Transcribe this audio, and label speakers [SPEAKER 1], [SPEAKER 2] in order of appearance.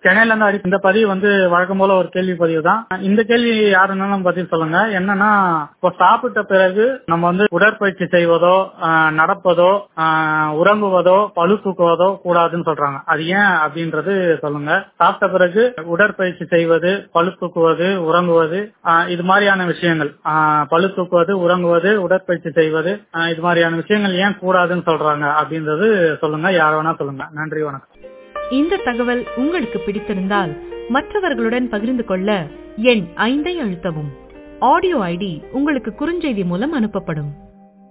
[SPEAKER 1] சென்னையில இருந்து அடி இந்த பதிவு வந்து வழக்கம் போல ஒரு கேள்வி பதிவு தான் இந்த கேள்வி யாருன்னாலும் பதில் சொல்லுங்க என்னன்னா இப்போ சாப்பிட்ட பிறகு நம்ம வந்து உடற்பயிற்சி செய்வதோ ஆஹ், நடப்பதோ ஆஹ், உறங்குவதோ பழு தூக்குவதோ கூடாதுன்னு சொல்றாங்க அது ஏன் அப்படின்றது சொல்லுங்க சாப்பிட்ட பிறகு உடற்பயிற்சி செய்வது பழு தூக்குவது உறங்குவது ஆஹ், இது மாதிரியான விஷயங்கள் ஆஹ், பளு தூக்குவது உறங்குவது உடற்பயிற்சி செய்வது ஆஹ், இது மாதிரியான விஷயங்கள் ஏன் கூடாதுன்னு சொல்றாங்க அப்படின்றது சொல்லுங்க யார் வேணா சொல்லுங்க நன்றி வணக்கம்
[SPEAKER 2] இந்த தகவல் உங்களுக்கு பிடித்திருந்தால் மற்றவர்களுடன் பகிர்ந்து கொள்ள எண் ஐந்தை அழுத்தவும் ஆடியோ ஐடி உங்களுக்கு குறுஞ்செய்தி மூலம் அனுப்பப்படும்